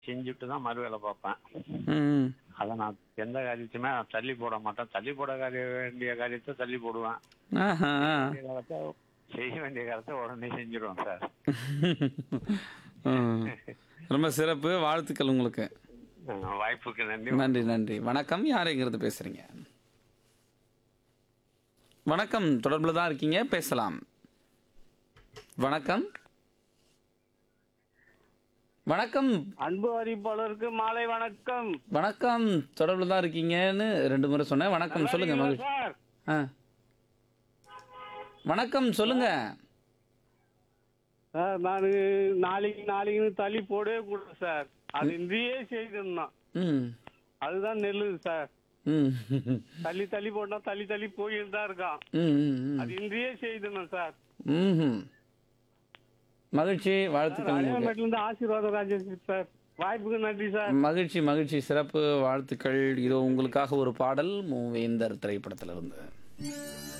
செஞ்சுட்டு தான் மறு வேலை பார்ப்பேன் ம் அதை நான் எந்த காரியத்தையுமே நான் தள்ளி போட மாட்டேன் தள்ளி போட காரிய வேண்டிய காரியத்தை தள்ளி போடுவேன் ஆஹா வேண்டிய காலத்தை செய்ய வேண்டிய காலத்தை உடனே செஞ்சிருவேன் சார் ம். ரொம்ப சிறப்பு வாழ்த்துக்கள் உங்களுக்கு அஹ் வாய்ப்புக்கு நன்றி நன்றி நன்றி வணக்கம் யாருங்கிறது பேசுறீங்க வணக்கம் தொடர்பில் தான் இருக்கீங்க பேசலாம் வணக்கம் வணக்கம் அன்பு அறிவிப்பாளருக்கு மாலை வணக்கம் வணக்கம் தொடர்பில் தான் இருக்கீங்கன்னு ரெண்டு முறை சொன்னேன் வணக்கம் சொல்லுங்க மகிழ்ச்சி சார் ஆ வணக்கம் சொல்லுங்க சார் நான் நாளைக்கு நாளைக்குன்னு தள்ளி போடவே கூடாது சார் அது இன்றையே செய்திருந்தான் ம் அதுதான் நெல்லுது சார் ம் தள்ளி தள்ளி போட்டா தள்ளி தள்ளி போயிட்டு தான் இருக்கான் ம் ம் அது இன்றையே செய்திருந்தோம் சார் ம் மகிழ்ச்சி வாழ்த்துக்கள் உங்களுக்கு அடையாளமேட்டுல இருந்து ஆசீர்வாதம் ராஜேஷ் சார் வாய்ப்புக்கு நன்றி சார் மகிழ்ச்சி மகிழ்ச்சி சிறப்பு வாழ்த்துக்கள் இதோ உங்களுக்காக ஒரு பாடல் மூவேந்தர் திரைப்படத்திலிருந்து